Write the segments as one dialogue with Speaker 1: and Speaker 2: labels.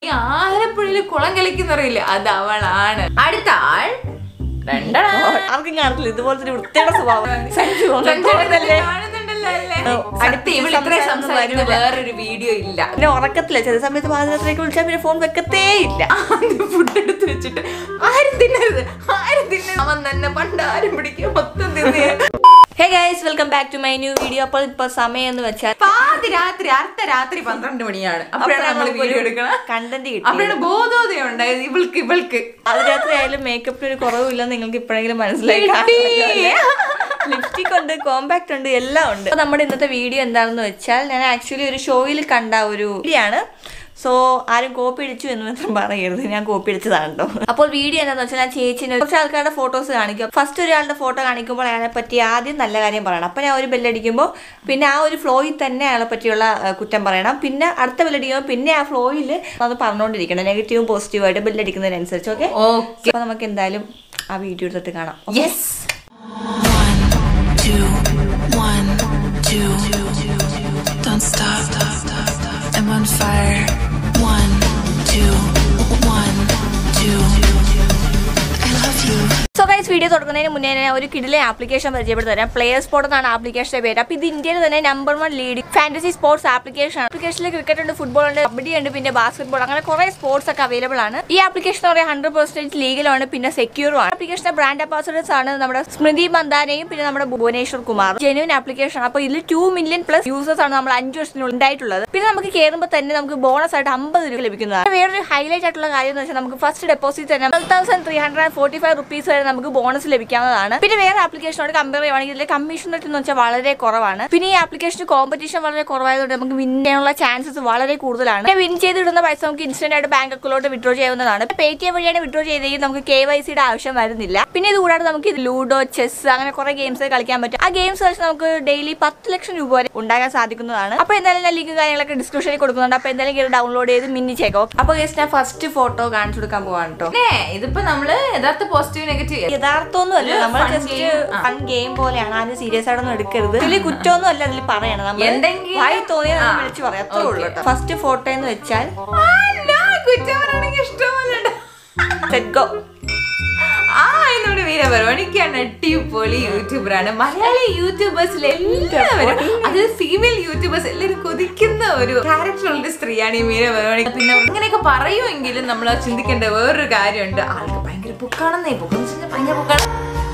Speaker 1: ഈ ആലപ്പുഴയില് കുളം കളിക്കുന്നറിയില്ല അത് അവളാണ് അടുത്ത ആൾ രണ്ടെണ്ണ.
Speaker 2: ആർക്കും കാണത്തില്ല ഇതുപോലത്തെ ഒരു വൃത്തിയുടെ സ്വഭാവം സഞ്ജു
Speaker 1: രണ്ടെണ്ണത്തില് കാണുന്നുണ്ടല്ലോ അല്ലേ? സത്യം, ഇവള് ഇത്രയും സംസാരിക്കുന്ന വേറൊരു വീഡിയോ ഇല്ല
Speaker 2: പിന്നെ ഉറക്കത്തില്ല ചില സമയത്ത് പാതിരാത്രിക്ക് വിളിച്ചാൽ പിന്നെ ഫോൺ വെക്കത്തേ ഇല്ല
Speaker 1: ഫുഡ് എടുത്ത് വെച്ചിട്ട് ആരും തിന്നരുത് ആരും തിന്നരുത് അവൻ തന്നെ പണ്ട് ആരും പിടിക്കുക മൊത്തം തിന്നേ
Speaker 2: hey guys welcome back to my new video അപ്പോൾ ഇപ്പൊ സമയം എന്ന് വെച്ചാൽ
Speaker 1: പാതി രാത്രി അർദ്ധ രാത്രി പന്ത്രണ്ട് മണിയാണ് അപ്പോഴാണ് നമ്മൾ വീഡിയോ എടുക്കണം
Speaker 2: കണ്ടന്റ് കിട്ടി
Speaker 1: അപ്പോഴാണ് ബോധോദയം ഉണ്ടായത് ഇവൾക്ക് ഇവൾക്ക്
Speaker 2: അത് രാത്രി ആയാലും മേക്കപ്പിന് ഒരു കുറവില്ലെന്ന് നിങ്ങൾക്ക് ഇപ്പോഴെങ്കിലും മനസ്സിലായി ലിപ്സ്റ്റിക് ഉണ്ട് കോമ്പാക്ട് ഉണ്ട് എല്ലാം ഉണ്ട് അപ്പൊ നമ്മുടെ ഇന്നത്തെ വീഡിയോ എന്താണെന്ന് വെച്ചാൽ ഞാൻ ആക്ച്വലി ഒരു ഷോയിൽ കണ്ട ഒരു വീഡിയോ ആണ് സോ ആരും കോപ്പി അടിച്ചു എന്ന് മാത്രം പറയരുത് ഞാൻ കോപ്പി അടിച്ചതാണ് കേട്ടോ അപ്പോൾ വീഡിയോ എന്താണെന്ന് വെച്ചാൽ ഞാൻ ചേച്ചിന് കുറച്ച് ആൾക്കാരുടെ ഫോട്ടോസ് കാണിക്കും ഫസ്റ്റ് ഒരാളുടെ ഫോട്ടോ കാണിക്കുമ്പോൾ അയാളെ പറ്റി ആദ്യം നല്ല കാര്യം പറയണം അപ്പോൾ ഞാൻ ഒരു ബെല്ലടിക്കുമ്പോൾ പിന്നെ ആ ഒരു ഫ്ലോയിൽ തന്നെ അയാളെ പറ്റിയുള്ള ആ, കുറ്റം പറയണം പിന്നെ അടുത്ത ബെല്ലടിക്കുമ്പോൾ പിന്നെ ആ ഫ്ലോയിൽ അത് പറഞ്ഞുകൊണ്ടിരിക്കണം നെഗറ്റീവും പോസിറ്റീവായിട്ട് ബെല്ലടിക്കുന്നതിനനുസരിച്ച് ഓക്കെ
Speaker 1: ഓക്കെ
Speaker 2: അപ്പോൾ നമുക്ക് എന്തായാലും ആ വീഡിയോ എടുത്തിട്ട് കാണാം
Speaker 1: yes
Speaker 3: two, one, two. Don't stop. I'm on fire. One, two, one, two. I love you.
Speaker 2: So guys video തുടങ്ങുന്നതിന് മുന്നേ ഞാൻ ഒരു കിഡിലെ ആപ്ലിക്കേഷൻ പരിചയപ്പെടുത്തി തരാം പ്ലെയർ സ്പോർട്ട് എന്നാണ് ആപ്ലിക്കേഷന്റെ പേര് അപ്പോൾ ഇത് ഇന്ത്യയിൽ തന്നെ number one leading fantasy sports application ആണ് ആപ്ലിക്കേഷനിൽ ക്രിക്കറ്റ് ഉണ്ട് ഫുട്ബോൾ ഉണ്ട് കബഡി ഉണ്ട് പിന്നെ ബാസ്കറ്റ് ബോൾ അങ്ങനെ കുറെ സ്പോർട്സ് ഒക്കെ അവൈലബിൾ ആണ് ഈ ആപ്ലിക്കേഷൻ എന്ന് പറയുന്നത് ഹൺഡ്രഡ് പെർസെന്റ് ലീഗലാണ് പിന്നെ സെക്യൂറും ആണ് ആപ്ലിക്കേഷന്റെ ബ്രാൻഡ് അംബാസഡേഴ്സ് ആണ് നമ്മുടെ സ്മൃതി മന്ദാനയും പിന്നെ നമ്മുടെ ഭുവനേശ്വർ കുമാർ ജെന്യൂൻ ആപ്ലിക്കേഷൻ അപ്പോൾ ഇതിൽ ടു മില്യൺ പ്ലസ് യൂസേഴ്സ് ആണ് നമ്മൾ അഞ്ച് വർഷത്തിനുള്ളിൽ ഉണ്ടായിട്ടുള്ളത് പിന്നെ നമുക്ക് കയറുമ്പോൾ തന്നെ നമുക്ക് ബോണസ് ആയിട്ട് അമ്പത് രൂപ ലഭിക്കുന്നതാണ് വേറൊരു ഹൈലൈറ്റ് ആയിട്ടുള്ള കാര്യം എന്ന് വെച്ചാൽ നമുക്ക് ഫസ്റ്റ് ഡെപ്പോസിറ്റ് തന്നെ twelve thousand three hundred forty five rupees വരെ നമുക്ക് ബോണസ് ലഭിക്കാവുന്നതാണ് പിന്നെ വേറെ ആപ്ലിക്കേഷനോട് കമ്പയർ ചെയ്യുവാണെങ്കിൽ ഇതിലെ കമ്മീഷൻ റേറ്റ് എന്ന് വെച്ചാൽ വളരെ കുറവാണ് പിന്നെ ഈ ആപ്ലിക്കേഷന് കോമ്പറ്റീഷൻ വളരെ കുറവായതുകൊണ്ട് നമുക്ക് വിൻ ചെയ്യാനുള്ള ചാൻസസ് വളരെ കൂടുതലാണ് പിന്നെ വിൻ ചെയ്തിടുന്ന പൈസ നമുക്ക് ഇൻസ്റ്റന്റ് ആയിട്ട് ബാങ്ക് അക്കൗണ്ടിലോട്ട് വിഡ്രോ ചെയ്യാവുന്നതാണ് പേ ടി എം വഴിയാണ് വിഡ്രോ ചെയ്തെങ്കിൽ നമുക്ക് കെ വൈ സിയുടെ ആവശ്യം വരുന്നില്ല പിന്നെ ഇത് കൂടാതെ നമുക്ക് ലൂഡോ ചെസ് അങ്ങനെ കുറെ ഗെയിംസ് കളിക്കാൻ പറ്റും ആ ഗെയിംസ് കളിച്ച് നമുക്ക് ഡെയിലി പത്ത് ലക്ഷം രൂപ വരെ ഉണ്ടാക്കാൻ സാധിക്കുന്നതാണ് അപ്പൊ എന്തായാലും ഞാൻ ലിങ്ക് കാര്യങ്ങളൊക്കെ ഡിസ്ക്രിപ്ഷനിൽ കൊടുക്കുന്നുണ്ട് അപ്പൊ എന്തായാലും ഇത് ഡൗൺലോഡ് ചെയ്ത് മിന്നി ചേക്കോ അപ്പൊ ഗസ്റ്റ് ഞാൻ ഫസ്റ്റ് ഫോട്ടോ കാണിച്ചു കൊടുക്കാൻ പോവാണ് കേട്ടോ
Speaker 1: പിന്നെ ഇതിപ്പോ നമ്മള് യഥാർത്ഥ പോസിറ്റീവ് നെഗറ്റീവ്
Speaker 2: യഥാർത്ഥമൊന്നും അല്ല
Speaker 1: ഒരു
Speaker 2: നമ്മൾ
Speaker 1: fun
Speaker 2: ജസ്റ്റ്
Speaker 1: game. ആ.
Speaker 2: ഫൺ ഗെയിം പോലെയാണ് ആരും സീരിയസ് ആയിട്ടൊന്നും എടുക്കരുത് ഇതിൽ കുറ്റമൊന്നും അല്ല അതിൽ പറയണം നമ്മൾ
Speaker 1: എന്തെങ്കിലും-
Speaker 2: വായി തോന്നിയത്
Speaker 1: ആ.
Speaker 2: വിളിച്ചു പറയാം അത്രേ
Speaker 1: Okay.
Speaker 2: ഉള്ളൂ ഫസ്റ്റ് ഫോട്ടോ എന്ന് വെച്ചാൽ
Speaker 1: കുറ്റവനാണെങ്കിൽ ഇഷ്ടമല്ല
Speaker 2: സെറ്റ് ഗോ
Speaker 1: ആ എന്നോട് വീരപരിപാടിക്കാണ് അടിപൊളി യൂട്യൂബറാണ് മലയാളി യൂട്യൂബേഴ്സിൽ എല്ലാവരും അത് ഫീമെയിൽ യൂട്യൂബേഴ്സ് എല്ലാവരും കൊതിക്കുന്ന ഒരു ക്യാരക്ടറുള്ള സ്ത്രീയാണ് ഈ വീരപരിപാടി പിന്നെ ഇങ്ങനെയൊക്കെ പറയുമെങ്കിലും നമ്മൾ ചിന്തിക്കേണ്ട വേറൊരു കാര്യമുണ്ട് ആൾക്ക് ഭയങ്കര ബുക്കാണെന്നേ ബുക്കെന്ന് വെച്ചാൽ ഭയങ്കര ബുക്കാണ്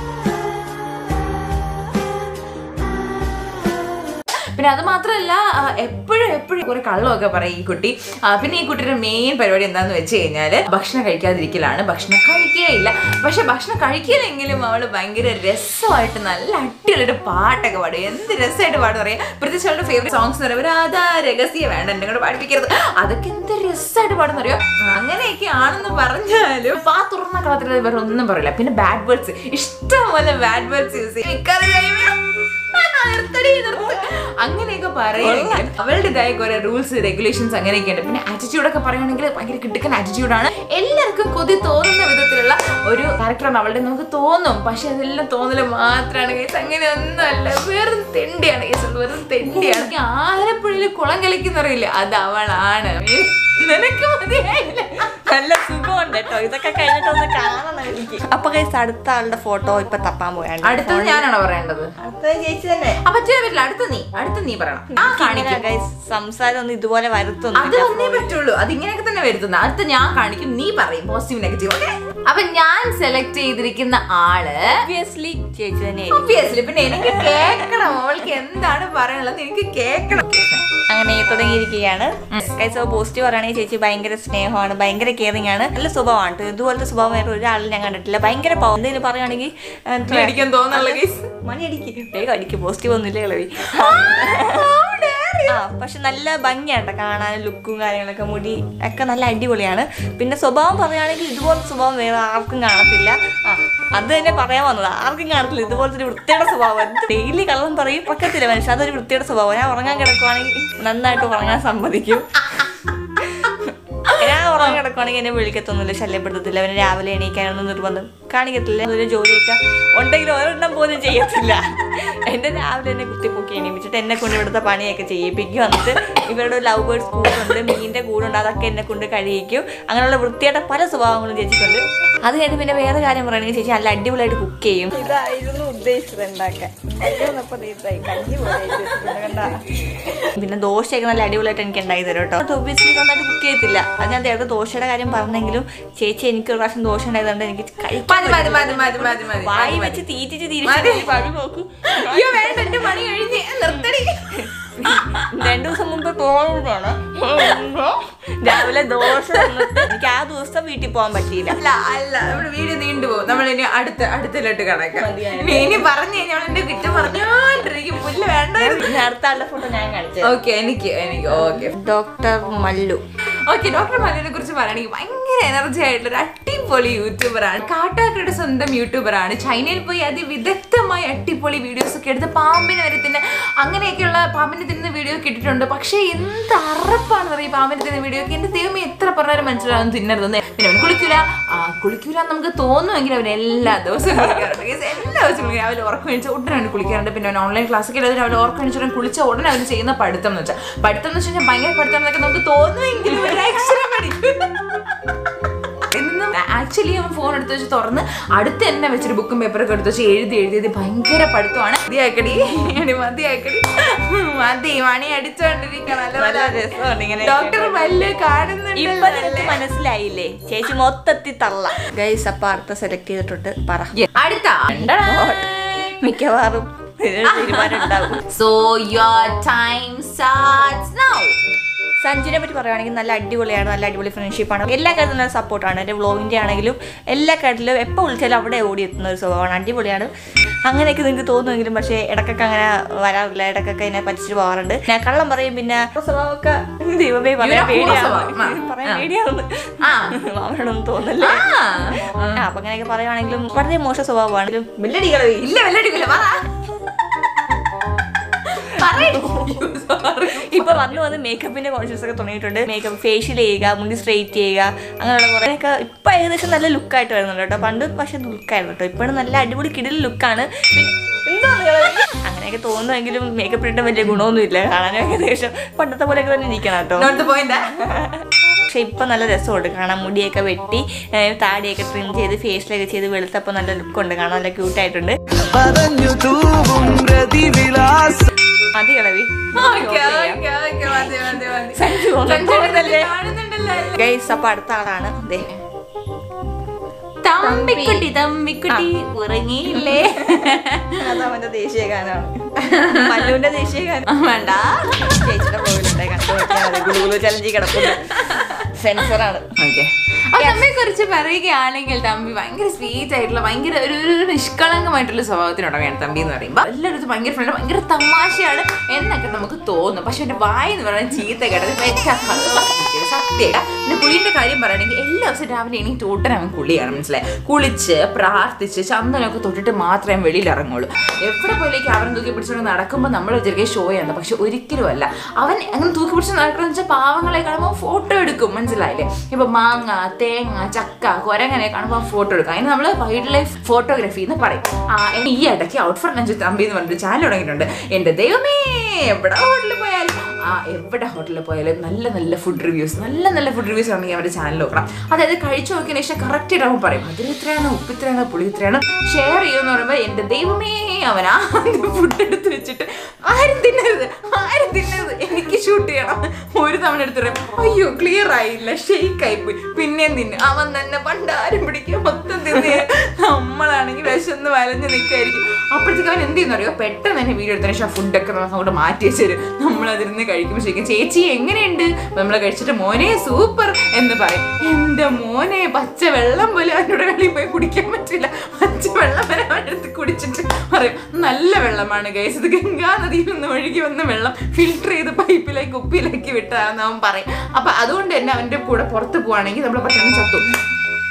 Speaker 1: പിന്നെ അത് മാത്രമല്ല എപ്പോഴും എപ്പോഴും കുറെ കള്ളമൊക്കെ പറയും ഈ കുട്ടി ആ, പിന്നെ ഈ കുട്ടിയുടെ മെയിൻ പരിപാടി എന്താന്ന് വെച്ച് കഴിഞ്ഞാൽ ഭക്ഷണം കഴിക്കാതിരിക്കലാണ് ഭക്ഷണം കഴിക്കുകയില്ല പക്ഷെ ഭക്ഷണം കഴിക്കില്ലെങ്കിലും അവൾ ഭയങ്കര രസമായിട്ട് നല്ല അടിപൊളിയായിട്ട് പാട്ടൊക്കെ പാടും എന്ത് രസമായിട്ട് പാടും പറയാം പ്രത്യേകിച്ച് അവളുടെ ഫേവറേറ്റ് സോങ്സ് എന്ന് പറയുമ്പോൾ അതാ രഹസ്യം വേണ്ട എന്നെ കൂടെ പാടിപ്പിക്കരുത് അതൊക്കെ എന്ത് രസമായിട്ട് പാടുന്ന അറിയോ അങ്ങനെയൊക്കെ ആണെന്ന് പറഞ്ഞാലും ആ തുറന്ന കളത്തിൽ വേറെ ഒന്നും പറയില്ല പിന്നെ ബാഡ് വേർഡ്സ് ഇഷ്ടംപോലെ ബാഡ് വേർഡ്സ് യൂസ് ചെയ്യും മിക്കവാറും നിർത്തടി, നിർത്ത്. അങ്ങനെയൊക്കെ പറയുമെങ്കിലും അവളുടേതായ കുറെ റൂൾസ് റെഗുലേഷൻസ് അങ്ങനെയൊക്കെ ഉണ്ട് പിന്നെ ആറ്റിറ്റ്യൂഡ് ഒക്കെ പറയുകയാണെങ്കിൽ ഭയങ്കര കിട്ടുക്കൻ ആറ്റിറ്റ്യൂഡാണ് എല്ലാവർക്കും കൊതി തോന്നുന്ന വിധത്തിലുള്ള ഒരു ക്യാരക്ടറാണ് അവളുടെ നമുക്ക് തോന്നും പക്ഷെ അതെല്ലാം തോന്നല് മാത്രമാണ് കേസ് അങ്ങനെ ഒന്നുമല്ല വെറും തെണ്ടിയാണ് കേസ് വെറും തെണ്ടിയാണ് ഈ ആലപ്പുഴയിൽ കുളം കളിക്കുന്നറിയില്ല അത് അവളാണ് നിനക്ക് മതിയായില്ല
Speaker 2: നല്ല സുഖമുണ്ട് കേട്ടോ ഇതൊക്കെ കഴിഞ്ഞിട്ടൊന്ന് കാണണം എനിക്ക് അപ്പൊ കഴിച്ച് അടുത്ത ആളുടെ ഫോട്ടോ ഇപ്പൊ തപ്പാൻ പോയാണ്
Speaker 1: അടുത്തത് ഞാനാണോ പറയേണ്ടത്
Speaker 2: അടുത്ത ചേച്ചി തന്നെ
Speaker 1: ആ പറ്റില്ല പറ്റില്ല അടുത്ത നീ അടുത്ത നീ പറയണം ആ കാണിക്കും
Speaker 2: ഗൈസ് സംസാരം ഒന്നും ഇതുപോലെ
Speaker 1: അത്
Speaker 2: വരുത്തുന്നു
Speaker 1: വന്നേ പറ്റുള്ളൂ അത് ഇങ്ങനെയൊക്കെ തന്നെ വരുത്തുന്നത് അടുത്ത ഞാൻ കാണിക്കും നീ പറയും പോസിറ്റീവ് നെഗറ്റീവ് ഓക്കെ അപ്പൊ ഞാൻ സെലക്ട് ചെയ്തിരിക്കുന്ന ആള്
Speaker 2: ഒബ്വിയസ്ലി ചേച്ചി തന്നെ
Speaker 1: ഒബ്വിയസ്ലി പിന്നെ എനിക്ക് കേൾക്കണം അവൾക്ക് എന്താണ് പറയാനുള്ളത് എനിക്ക് കേൾക്കണം
Speaker 2: അങ്ങനെ തുടങ്ങിയിരിക്കുകയാണ് കൈസോ പോസിറ്റീവ് പറയുകയാണെങ്കിൽ ചേച്ചി ഭയങ്കര സ്നേഹമാണ് ഭയങ്കര കെയറിങ് ആണ് നല്ല സ്വഭാവമാണ് ട്ടോ. ഇതുപോലത്തെ സ്വഭാവം വേറെ ഒരാളും ഞാൻ കണ്ടിട്ടില്ല ഭയങ്കര പാവം എന്തെങ്കിലും പറയുകയാണെങ്കിൽ
Speaker 1: അടിക്കാൻ തോന്നുന്നുള്ള കേസ്
Speaker 2: മണി അടിക്ക് വേഗം അടിക്ക് പോസിറ്റീവ് ഒന്നുമില്ല കളവി ആ പക്ഷെ നല്ല ഭംഗിയാട്ടോ കാണാൻ ലുക്കും കാര്യങ്ങളൊക്കെ മുടി ഒക്കെ നല്ല അടിപൊളിയാണ് പിന്നെ സ്വഭാവം പറയുകയാണെങ്കിൽ ഇതുപോലത്തെ സ്വഭാവം വേറെ ആർക്കും കാണത്തില്ല ആ അത് തന്നെ പറയാൻ വന്നത് ആർക്കും കാണത്തില്ല ഇതുപോലത്തെ ഒരു വൃത്തിയുടെ സ്വഭാവം ഡെയിലി കള്ളം പറയും പക്കത്തില്ല മനുഷ്യൻ അതൊരു വൃത്തിയുടെ സ്വഭാവം ഞാൻ ഉറങ്ങാൻ കിടക്കുവാണെങ്കിൽ നന്നായിട്ട് ഉറങ്ങാൻ സമ്മതിക്കും ഞാൻ ഉറങ്ങാൻ കിടക്കുവാണെങ്കിൽ എന്നെ വിളിക്കത്തൊന്നുമില്ല ശല്യപ്പെടുത്തത്തില്ല അവന് രാവിലെ എണീക്കാനൊന്നും നിർബന്ധം കാണിക്കത്തില്ല ഒരു ജോലിയൊക്കെ ഉണ്ടെങ്കിൽ ഒരെണ്ണം പോലും ചെയ്യത്തില്ല എന്നെ രാവിലെ എന്നെ കുത്തിപ്പൊക്കി എണീപ്പിച്ചിട്ട് എന്നെ കൊണ്ട് ഇവിടുത്തെ പണിയൊക്കെ ചെയ്യിപ്പിക്കും എന്നിട്ട് ഇവരുടെ ലവ് ബേർഡ്സ് കൂടുണ്ട് മീനിന്റെ കൂടുണ്ട് അതൊക്കെ എന്നെ കൊണ്ട് കഴിയിക്കും അങ്ങനെയുള്ള വൃത്തിയായിട്ട് പല സ്വഭാവങ്ങളും ചേച്ചിക്കുണ്ട് അത് കഴിഞ്ഞ് പിന്നെ വേറെ കാര്യം പറയുകയാണെങ്കിൽ ചേച്ചി നല്ല അടിപൊളിയായിട്ട് കുക്ക് ചെയ്യും ഇതായിരുന്നു ഉദ്ദേശിച്ചത് ഉണ്ടാക്കാൻ പിന്നെ ദോശയൊക്കെ നല്ല അടിപൊളിയായിട്ട് എനിക്ക് ഉണ്ടാക്കി തരും കേട്ടോ ഒബ്വിയസ്ലി നന്നായിട്ട് കുക്ക് ചെയ്യത്തില്ല അത് ഞാൻ നേരത്തെ ദോശയുടെ കാര്യം പറഞ്ഞെങ്കിലും ചേച്ചി എനിക്ക് ഒരു പ്രാവശ്യം ദോശ ഉണ്ടായതുകൊണ്ട് എനിക്ക് കഴിക്കാൻ
Speaker 1: മതി മതി മതി മതി മതി മതി
Speaker 2: വായി
Speaker 1: മതി.
Speaker 2: വെച്ച് തീറ്റിച്ച് തിരിച്ചു പഴി നോക്കൂ
Speaker 1: അയ്യോ വേണ്ട എന്റെ പണി കഴിഞ്ഞ് നിർത്തടി
Speaker 2: രണ്ടു ദിവസം മുമ്പ് തോന്നുകയാണ് രാവിലെ ദോശ തിന്നിട്ട് എനിക്ക് ആ ദിവസം വീട്ടിൽ പോകാൻ പറ്റിയില്ല
Speaker 1: അല്ല അല്ല നമ്മുടെ വീഡിയോ നീണ്ടുപോകും നമ്മൾ ഇനി അടുത്ത അടുത്തിലോട്ട് കണക്കാം ഇനി ഇനി പറഞ്ഞു കഴിഞ്ഞാൽ എന്റെ കുറ്റം പറഞ്ഞോണ്ടിരിക്കും പുല്ല് വേണ്ടായിരുന്നു
Speaker 2: ഇനി അടുത്ത ആളുടെ ഫോട്ടോ ഞാൻ കാണിച്ചത്
Speaker 1: ഓക്കെ എനിക്ക് എനിക്ക് okay
Speaker 2: doctor Mallu
Speaker 1: okay doctor മല്ലിനെ കുറിച്ച് പറയുകയാണെങ്കിൽ ഭയങ്കര എനർജി ആയിട്ടുള്ള ഒരു അടിപൊളി യൂട്യൂബറാണ് കാട്ടാക്കരുടെ സ്വന്തം യൂട്യൂബറാണ് ചൈനയിൽ പോയി അതിവിദഗ്ധമായി അടിപൊളി വീഡിയോസ് ഒക്കെ എടുത്ത് പാമ്പിനെ വരെ തിന്നെ അങ്ങനെയൊക്കെയുള്ള പാമ്പിനെ തിന്നുന്ന വീഡിയോ ഒക്കെ ഇട്ടിട്ടുണ്ട് പക്ഷേ എന്ത് അറപ്പാണ് പറയും പാമ്പിനെ തിന്നുന്ന വീഡിയോ ഒക്കെ എന്റെ ദൈവമേ എത്ര പറഞ്ഞാലും മനസ്സിലാവും തിന്നരുതെന്ന് പിന്നെ അവൻ കുളിക്കൂല ആ കുളിക്കൂല എന്ന് നമുക്ക് തോന്നുമെങ്കിൽ അവൻ എല്ലാ ദിവസവും കുളിക്കാറുണ്ട് Guys, എല്ലാ ദിവസവും കുളിക്കും. രാവിലെ ഉറക്കം കഴിച്ച ഉടനെ അവൻ കുളിക്കാറുണ്ട് പിന്നെ അവൻ ഓൺലൈൻ ക്ലാസ്സൊക്കെ എടുത്ത് രാവിലെ ഉറക്കം കഴിച്ചിട്ട് കുളിച്ച ഉടനെ അവൻ ചെയ്യുന്ന പഠിത്തം എന്ന് വെച്ചാൽ പഠിത്തം എന്ന് വെച്ചാൽ ഭയങ്കര പഠിത്തം എന്നൊക്കെ നമുക്ക് തോന്നുമെങ്കിലും ഒരു അക്ഷരം പഠിക്കും ആക്ച്വലി അവൻ ഫോൺ എടുത്ത് വെച്ച് തുറന്ന് അടുത്ത് തന്നെ വെച്ചിട്ട് ബുക്കും പേപ്പറൊക്കെ എടുത്ത് വെച്ച് എഴുതി എഴുതിയത് ഭയങ്കര പഠിത്തമാണ് മതിയാക്കടി എടി മതിയാക്കടി മതി മണി അടിച്ചോണ്ടിരിക്കണം
Speaker 2: നല്ല രസമുണ്ട് ഇങ്ങനെ
Speaker 1: ഡോക്ടർ വല്ല്
Speaker 2: ഇപ്പൊ
Speaker 1: കാണുന്നുണ്ട്
Speaker 2: നിനക്ക് മനസ്സിലായില്ലേ ചേച്ചി മൊത്തത്തിൽ തള്ള ഗൈസ് അപ്പൊ അടുത്ത സെലക്ട് ചെയ്തിട്ടുണ്ട് പറ
Speaker 1: അടുത്ത
Speaker 2: മിക്കവാറും ഇതിനൊരു തീരുമാനം ഉണ്ടാവും
Speaker 1: so your time starts now
Speaker 2: സഞ്ജുവിനെ പറ്റി പറയുകയാണെങ്കിൽ നല്ല അടിപൊളിയാണ് നല്ല അടിപൊളി ഫ്രണ്ട്ഷിപ്പാണ് എല്ലാ കാര്യത്തിലും നല്ല സപ്പോർട്ടാണ് എൻ്റെ വ്ളോഗിൻ്റെ ആണെങ്കിലും എല്ലാ കാര്യത്തിലും എപ്പോൾ വിളിച്ചാലും അവിടെ ഓടി എത്തുന്ന ഒരു സ്വഭാവമാണ് അടിപൊളിയാണ് അങ്ങനെയൊക്കെ നിങ്ങൾക്ക് തോന്നുമെങ്കിലും പക്ഷേ ഇടക്കൊക്കെ അങ്ങനെ വരാറില്ല ഇടക്കൊക്കെ എന്നെ പറ്റിച്ച് പോകാറുണ്ട് ഞാൻ കള്ളം പറയും പിന്നെ സ്വഭാവമൊക്കെ ദൈവമേ പറയാൻ
Speaker 1: ഇവരെ
Speaker 2: പേടിയാണ്
Speaker 1: സ്വഭാവം. ആ.
Speaker 2: പറയാൻ
Speaker 1: ആ.
Speaker 2: പേടിയാണ്
Speaker 1: ആ.
Speaker 2: അവനോടൊന്നും തോന്നല്ലേ ആ, അപ്പൊ അങ്ങനെയൊക്കെ പറയുവാണെങ്കിലും വളരെ മോശം സ്വഭാവമാണ്
Speaker 1: വെല്ലടികളെ ഇല്ല വെല്ലടിക്കില്ല പറ പറയ്. Sorry.
Speaker 2: ഇപ്പൊ വന്ന് വന്ന് മേക്കപ്പിന്റെ കോൺഷ്യസ് ഒക്കെ തുടങ്ങിയിട്ടുണ്ട് മേക്കപ്പ് ഫേഷ്യൽ ചെയ്യുക മുടി സ്ട്രെയിറ്റ് ചെയ്യുക അങ്ങനെയുള്ള കുറേയൊക്കെ ഇപ്പൊ ഏകദേശം നല്ല ലുക്കായിട്ട് വരുന്നുണ്ട് കേട്ടോ പണ്ട് പക്ഷെ ലുക്കായിരുന്നു കേട്ടോ ഇപ്പോഴും നല്ല അടിപൊളി കിടിൽ ലുക്കാണ് അങ്ങനെയൊക്കെ തോന്നുമെങ്കിലും മേക്കപ്പ് ഇട്ടിട്ട് വലിയ ഗുണമൊന്നുമില്ല കാണാൻ ഏകദേശം പണ്ടത്തെ പോലെയൊക്കെ തന്നെ ഇരിക്കണം കേട്ടോ
Speaker 1: Not the point, ah.
Speaker 2: പക്ഷെ ഇപ്പൊ നല്ല രസമുണ്ട് കാണാൻ മുടിയൊക്കെ വെട്ടി ഏഹ് താടിയൊക്കെ ട്രിം ചെയ്ത് ഫേഷ്യലൊക്കെ ചെയ്ത് വെളുത്തപ്പോൾ നല്ല ലുക്കുണ്ട് കാണാൻ നല്ല ക്യൂട്ടായിട്ടുണ്ട്
Speaker 4: പറഞ്ഞു തൂവും രതിവിലാസം
Speaker 2: മതി കളവി
Speaker 1: Okay, okay, okay, മതി, മതി, മതി.
Speaker 2: സഞ്ജു ഒന്ന്
Speaker 1: സഞ്ജു
Speaker 2: തോന്നല്ലേ?
Speaker 1: കാണുന്നുണ്ടല്ലോ.
Speaker 2: ഗൈസ് അപ്പൊ അടുത്ത ആളാണ് ദേ
Speaker 1: തമ്പിക്കുട്ടി തമ്പിക്കുട്ടി ഉറങ്ങിയില്ലേ
Speaker 2: അത് അവന്റെ ദേശീയ ഗാനമാണ് മല്ലുവിന്റെ ദേശീയ ഗാനം
Speaker 1: വേണ്ട
Speaker 2: ചേച്ചിയുടെ പ്രോഗ്രാം കണ്ടു നോക്കിയാൽ മതി ഗുളുഗുളു ചലഞ്ചി കിടക്കുന്നു സെൻസറാണ്
Speaker 1: ഓക്കെ തമ്മിയെ കുറിച്ച് പറയുകയാണെങ്കിൽ തമ്പി ഭയങ്കര സ്വീറ്റ് ആയിട്ടുള്ള ഭയങ്കര ഒരു ഒരു നിഷ്കളങ്കമായിട്ടുള്ള സ്വഭാവത്തിനുടമയാണ് തമ്പി എന്ന് പറയുമ്പോൾ എല്ലാവരും ഭയങ്കര ഫ്രണ്ട് ഭയങ്കര തമാശയാണ് എന്നൊക്കെ നമുക്ക് തോന്നും പക്ഷെ എന്റെ വായി എന്ന് പറയുന്നത് ചീത്ത കേട്ടത് സത്യം പിന്നെ കുളീന്റെ കാര്യം പറയുകയാണെങ്കിൽ എല്ലാ ദിവസവും രാവിലെ എണീറ്റ് ഉടനെ അവൻ കുളിയാണ് മനസ്സിലായി കുളിച്ച് പ്രാർത്ഥിച്ച് ചന്ദനമൊക്കെ തൊട്ടിട്ട് മാത്രമേ അവൻ വെളിയിൽ ഇറങ്ങുള്ളൂ എവിടെ പോലേക്ക് അവൻ തൂക്കി പിടിച്ചുകൊണ്ട് നടക്കുമ്പോൾ നമ്മൾ വിചാരിക്കുക ഷോയാണ് പക്ഷെ ഒരിക്കലും അല്ല അവൻ അങ്ങനെ തൂക്കി പിടിച്ച് നടക്കുന്ന വെച്ചാൽ പാവങ്ങളെ കാണുമ്പോൾ ഫോട്ടോ എടുക്കും മനസ്സിലായില്ലേ ഇപ്പൊ മാങ്ങ തേങ്ങ ചക്ക കൊരങ്ങനെ കാണുമ്പോൾ ഫോട്ടോ എടുക്കും അതിന് നമ്മൾ വൈൽഡ് ലൈഫ് ഫോട്ടോഗ്രാഫി എന്ന് പറയും ആ ഇനി ഈ ഇടയ്ക്ക് ഔട്ട് ഫോർ ലഞ്ച് തമ്പി എന്ന് പറഞ്ഞിട്ട് ചാനൽ തുടങ്ങിയിട്ടുണ്ട് എന്റെ ദൈവമേ എവിടെ ഹോട്ടലിൽ പോയാലും ആ എവിടെ ഹോട്ടലിൽ പോയാലും നല്ല നല്ല ഫുഡ് റിവ്യൂസ് നല്ല നല്ല ഫുഡ് റിവ്യൂസ് ആണെങ്കിൽ അവരുടെ ചാനൽ നോക്കണം അതായത് കഴിച്ചു നോക്കിയതിന് ശേഷം കറക്റ്റ് ആയിട്ട് അവൻ പറയും അതിൽ ഇത്രയാണ് ഉപ്പ് ഇത്രയാണ് പുളി ഇത്രയാണ് ഷെയർ ചെയ്യുമെന്ന് പറയുമ്പോൾ എന്റെ ദൈവമേ അവൻ ആ ഫുഡ് എടുത്ത് വെച്ചിട്ട് ആരും തിന്നരുത് ആരും തിന്നരുത് എനിക്ക് ഷൂട്ട് ചെയ്യണം ഒരു തവണ എടുത്ത് പറയും അയ്യോ ക്ലിയർ ആയില്ല ഷെയ്ക്ക് ആയിപ്പോയി പിന്നെയും തിന്നു അവൻ തന്നെ പണ്ട് ആരും പിടിക്കും മൊത്തം തിന്ന് നമ്മളാണെങ്കിൽ വിശന്ന് വലഞ്ഞ് നിൽക്കായിരിക്കും അപ്പോഴത്തേക്ക് അവൻ എന്ത് ചെയ്യുന്നു അറിയോ പെട്ടെന്ന് തന്നെ വീഡിയോ എടുത്തതിന് ശേഷം ഫുഡൊക്കെ നമുക്ക് അങ്ങോട്ട് മാറ്റി വെച്ച് തരും നമ്മൾ അതിരുന്ന് കഴിക്കുമ്പോൾ ശരിക്കും ചേച്ചി എങ്ങനെയുണ്ട് നമ്മൾ കഴിച്ചിട്ട് മോനെ സൂപ്പർ എന്ന് പറയും എൻ്റെ മോനെ പച്ച വെള്ളം പോലും അവനോട് വെളിയിൽ പോയി കുടിക്കാൻ പറ്റില്ല പച്ച വെള്ളം വരെ അവനെടുത്ത് കുടിച്ചിട്ട് പറയും നല്ല വെള്ളമാണ് ഗൈസ് ഇത് ഗംഗാ നദിയിൽ നിന്ന് ഒഴുകി വന്ന വെള്ളം ഫിൽട്ടർ ചെയ്ത് പൈപ്പിലേക്ക് ഉപ്പിലേക്ക് വിട്ടാന്ന് അവൻ പറയും അപ്പൊ അതുകൊണ്ട് തന്നെ അവന്റെ കൂടെ പുറത്ത് പോവാണെങ്കിൽ നമ്മൾ പെട്ടെന്ന് ചത്തു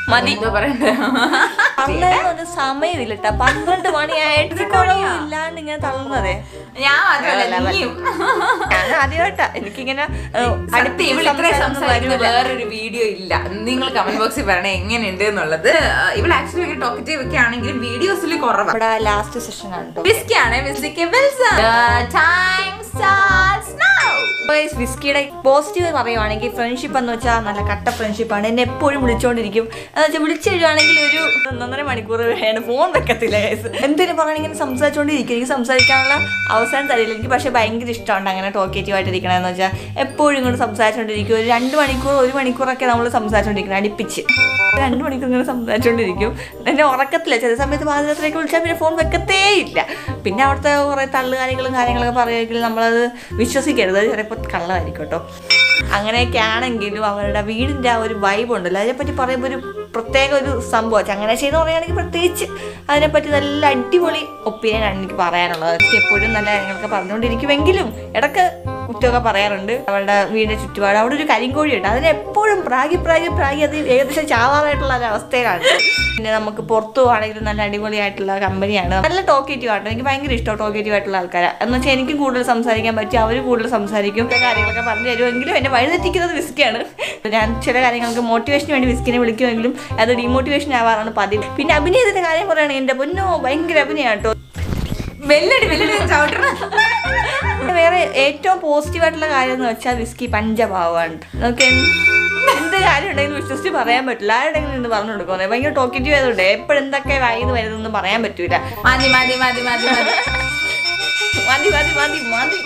Speaker 2: മതി
Speaker 1: എന്തോ പറയണ്ടേ
Speaker 2: തള്ളേന്നൊരു സമയമില്ല ട്ടാ. പന്ത്രണ്ട് മണിയായിട്ട് കുറവില്ലാണ്ട് ഇങ്ങനെ തള്ളുന്നതേ
Speaker 1: ഞാൻ മാത്രമല്ല നീയും
Speaker 2: ഞാൻ ആദ്യമായിട്ടാ എനിക്കിങ്ങനെ ഏഹ്,
Speaker 1: അടുത്ത് ഇവൾ ഇത്രയും
Speaker 2: സംസാരമൊന്നും
Speaker 1: സംസാരിക്കുന്ന
Speaker 2: വരൂല.
Speaker 1: വേറൊരു വീഡിയോ ഇല്ല നിങ്ങൾ കമന്റ് ബോക്സിൽ പറയണേ എങ്ങനെയുണ്ട് എന്നുള്ളത് ഇവൾ ആക്ച്വലി ഭയങ്കര ടോക്കറ്റീവ് ഒക്കെ ആണെങ്കിലും വീഡിയോസിൽ കുറവാണ്
Speaker 2: ഇവിടെ ലാസ്റ്റ് സെഷൻ ആണ് ട്ടോ.
Speaker 1: വിസ്കിയാണ് വിസ്കിക്ക് വെൽസം ടൈം സ്റ്റാർട്ട്സ് നൗ
Speaker 2: Guys, വിസ്കിയുടെ പോസിറ്റീവ് പറയുവാണെങ്കിൽ ഫ്രണ്ട്ഷിപ്പ് എന്ന് വെച്ചാൽ നല്ല കട്ട ഫ്രണ്ട്ഷിപ്പാണ് എന്നെ എപ്പോഴും വിളിച്ചുകൊണ്ടിരിക്കും എന്ന് വെച്ചാൽ വിളിച്ചു കഴിയുവാണെങ്കിൽ ഒരു ഒന്നൊന്നര മണിക്കൂർ വേണം ഫോൺ വെക്കത്തില്ല ഗൈസ് എന്തെങ്കിലും പറഞ്ഞാൽ ഇങ്ങനെ സംസാരിച്ചുകൊണ്ടിരിക്കും എനിക്ക് സംസാരിക്കാനുള്ള അവസരം തരില്ല എനിക്ക് പക്ഷേ ഭയങ്കര ഇഷ്ടമുണ്ട് അങ്ങനെ ടോക്കേറ്റീവ് ആയിട്ടിരിക്കണമെന്ന് വെച്ചാൽ എപ്പോഴും ഇങ്ങോട്ട് സംസാരിച്ചുകൊണ്ടിരിക്കും ഒരു രണ്ട് മണിക്കൂർ ഒരു മണിക്കൂറൊക്കെ നമ്മൾ സംസാരിച്ചുകൊണ്ടിരിക്കണം അടുപ്പിച്ച് രണ്ട് മണിക്കൂർ ഇങ്ങനെ സംസാരിച്ചുകൊണ്ടിരിക്കും എന്നെ ഉറക്കത്തില്ല ചില സമയത്ത് പാതിരാത്രിയൊക്കെ വിളിച്ചാൽ പിന്നെ ഫോൺ വെക്കത്തേ ഇല്ല പിന്നെ അവിടുത്തെ കുറേ തള്ളുകാര്യങ്ങളും കാര്യങ്ങളൊക്കെ പറയുമെങ്കിൽ നമ്മളത് വിശ്വസിക്കരുത് അത് ചിലപ്പോൾ കള്ളമായിരിക്കും കേട്ടോ അങ്ങനെയൊക്കെ ആണെങ്കിലും അവരുടെ വീടിൻ്റെ ആ ഒരു വൈബ് ഉണ്ടല്ലോ അതിനെപ്പറ്റി പറയുമ്പോൾ ഒരു പ്രത്യേക ഒരു സംഭവം ചങ്ങനാശ്ശേരി എന്ന് പറയുകയാണെങ്കിൽ പ്രത്യേകിച്ച് അതിനെപ്പറ്റി നല്ല അടിപൊളി ഒപ്പീനിയനാണ് എനിക്ക് പറയാനുള്ളത് എനിക്ക് എപ്പോഴും നല്ല കാര്യങ്ങളൊക്കെ പറഞ്ഞുകൊണ്ടിരിക്കുമെങ്കിലും ഇടയ്ക്ക് കുറ്റമൊക്കെ പറയാറുണ്ട് അവളുടെ വീടിൻ്റെ ചുറ്റുപാട് അവിടെ ഒരു കരിങ്കോഴി ഉണ്ട് അതിന് എപ്പോഴും പ്രാഗി പ്രാഗി പ്രാഗി അത് ഏകദേശം ചാവാറായിട്ടുള്ള ഒരു അവസ്ഥയിലാണ് പിന്നെ നമുക്ക് പുറത്തു പോവാണെങ്കിലും നല്ല അടിപൊളിയായിട്ടുള്ള കമ്പനിയാണ് നല്ല ടോക്കേറ്റീവ് ആട്ടോ എനിക്ക് ഭയങ്കര ഇഷ്ടമാണ് ടോക്കേറ്റീവ് ആയിട്ടുള്ള ആൾക്കാരാണ് എന്ന് വെച്ചാൽ എനിക്കും കൂടുതൽ സംസാരിക്കാൻ പറ്റും അവർ കൂടുതൽ സംസാരിക്കും ചില കാര്യങ്ങളൊക്കെ പറഞ്ഞു തരുമെങ്കിലും എന്നെ വഴിതെറ്റിക്കുന്നത് വിസ്കിയാണ് ഞാൻ ചില കാര്യങ്ങൾക്ക് മോട്ടിവേഷന് വേണ്ടി വിസ്കിനെ വിളിക്കുമെങ്കിലും അത് ഡിമോട്ടിവേഷൻ ആവാറാണ് പതിവ് പിന്നെ അഭിനയത്തിന്റെ കാര്യം പറയുകയാണെങ്കിൽ എൻ്റെ പൊന്നോ ഭയങ്കര അഭിനയം കേട്ടോ
Speaker 1: വെല്ലടി വെല്ലടി ഞാൻ ചവിട്ടണം
Speaker 2: വേറെ ഏറ്റവും പോസിറ്റീവ് ആയിട്ടുള്ള കാര്യം എന്ന് വെച്ചാൽ വിസ്കി പഞ്ചഭാവമാണ് നമുക്ക് എന്ത് എന്ത് കാര്യം ഉണ്ടെങ്കിലും വിശ്വസിച്ച് പറയാൻ പറ്റില്ല ആരുടെങ്കിലും നിന്ന് പറഞ്ഞു കൊടുക്കുന്നത് ഭയങ്കര ടോക്കറ്റീവ് ആയതുകൊണ്ട് എപ്പോഴും എന്തൊക്കെ വായിന്ന് വരുന്നതെന്ന് പറയാൻ പറ്റൂല
Speaker 1: മതി മതി മതി മതി മതി
Speaker 2: മതി മതി മതി മതി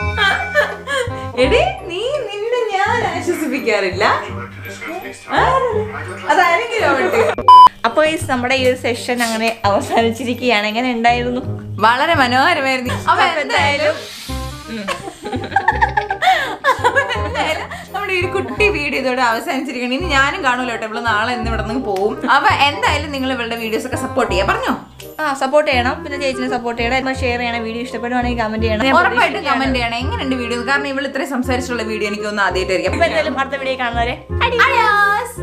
Speaker 1: എടി നീ നിന്നെ ഞാൻ ആശ്വസിപ്പിക്കാറില്ല ആ, അതാരെങ്കിലും ആവട്ടെ.
Speaker 2: അപ്പോൾ ഈ നമ്മുടെ ഈ ഒരു സെഷൻ അങ്ങനെ അവസാനിച്ചിരിക്കുകയാണ് എങ്ങനെ ഉണ്ടായിരുന്നു
Speaker 1: വളരെ മനോഹരമായിരുന്നു അപ്പൊ എന്തായാലും അപ്പൊ എന്തായാലും നമ്മുടെ ഈ ഒരു കുട്ടി വീഡിയോ ഇതോടെ അവസാനിച്ചിരിക്കണം ഇനി ഞാനും കാണൂല കേട്ടോ ഇവള് നാളെ ഇന്ന് ഇവിടെ നിന്ന് പോവും അപ്പൊ എന്തായാലും നിങ്ങൾ ഇവളുടെ വീഡിയോസ് ഒക്കെ സപ്പോർട്ട് ചെയ്യാം പറഞ്ഞോ
Speaker 2: ആ സപ്പോർട്ട് ചെയ്യണം പിന്നെ ചേച്ചിനെ സപ്പോർട്ട് ചെയ്യണം ഷെയർ ചെയ്യണം വീഡിയോ ഇഷ്ടപ്പെടുവാണെങ്കിൽ കമന്റ് ചെയ്യണം ഞാൻ
Speaker 1: ഉറപ്പായിട്ടും
Speaker 2: പ്രതീക്ഷിക്കുകയാണ്.
Speaker 1: കമന്റ് ചെയ്യണം എങ്ങനെയുണ്ട് വീഡിയോ കാരണം ഇവൾ ഇത്രയും സംസാരിച്ചിട്ടുള്ള വീഡിയോ എനിക്കൊന്നും ആദ്യമായിട്ടായിരിക്കും
Speaker 2: അപ്പൊ എന്തായാലും അടുത്ത വീഡിയോ കാണുന്നവരെ
Speaker 1: Adios.